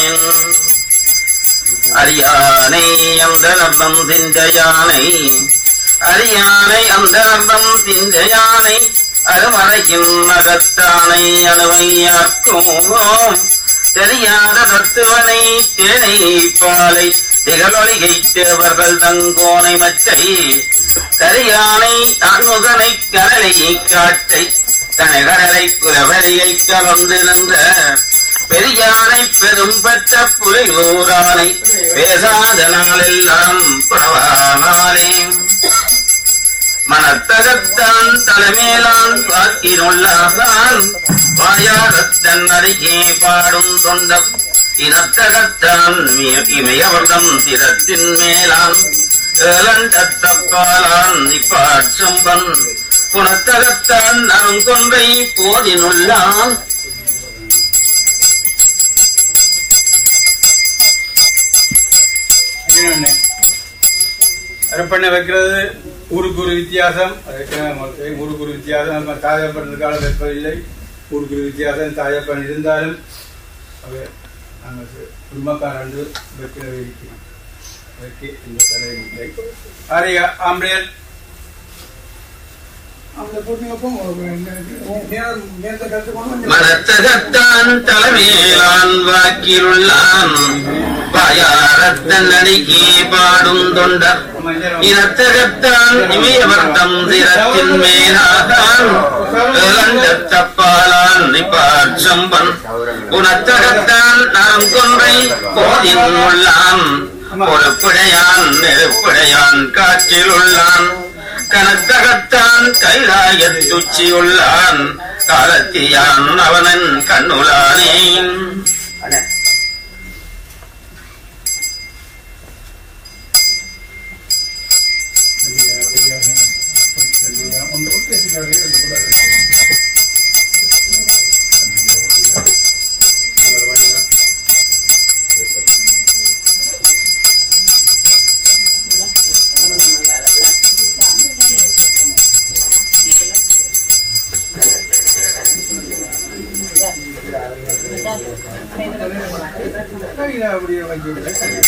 அரியானை அந்த நர்தம் சிந்தையானை அரியானை அந்த நர்தம் சிந்தையானை அருமறையின் அகத்தானை அணுவையாக்கும் தெரியாத தத்துவனை தேனை பாலை திகழொலிகை தேவர்கள் தங்கோனை மற்றை கரியானை அணுகனை கடலை காற்றை கனைகடலை குலவரியை கலந்து நின்ற பெரியானை பெரும் பெற்ற புலியூரானை பேசாத நாளெல்லாம் புறவானாலே மனத்தகத்தான் தலைமேலான் வாக்கினுள்ளான் வாயாரத்தன் அருகே பாடும் தொண்டம் இனத்தகத்தான் இமயவர்தம் சிரத்தின் மேலான் ஏலண்டத்தப்பாலான் இப்பாட்சம்பன் புனத்தகத்தான் அருங்கொன்றை போதினுள்ளான் இன்னொன்னு. அரப்பண்ணை வைக்கிறது ஊருக்கு ஒரு வித்தியாசம் அதுக்கு மொத்த- ஊருக்கு ஒரு வித்தியாசம் நம்ம தாயப்பனுக்காக வைப்பதில்லை ஊருக்கு ஒரு வித்தியாசம் தாயப்பன் இருந்தாலும் அது நாங்கள் குடும்பக்காரண்டு வைக்கிறது இருக்கிறோம் அதற்கு இந்த தடை இல்லை ஆரியா ஆம்பளையர் அந்த பொண்ணுங்க நேரம் நேரத்தை கற்றுக்கொண்டு கொஞ்சம் மனத்தகத்தான் தலைமேலான் வாக்கிலுள்ளான் வாயாரத்தன் அடிக்கே பாடும் தொண்டர் இனத்தகத்தான் இமயவர்த்தம் சிரத்தின் மேலாதான் தப்பாலான் நிப்பாட்சம்பன் குணத்தகத்தான் நரங்கொன்றை போதின் உள்ளான் பொறுப்புடையான் நெருப்புடையான் காற்றில் உள்ளான் கனத்தகத்தான் கைலாயத்துச்சியுள்ளான் காலத்தியான் அவனன் கண்ணுளானே ஒன்று பேசிக்காதே கூடாது கையில அப்படியே வைக்க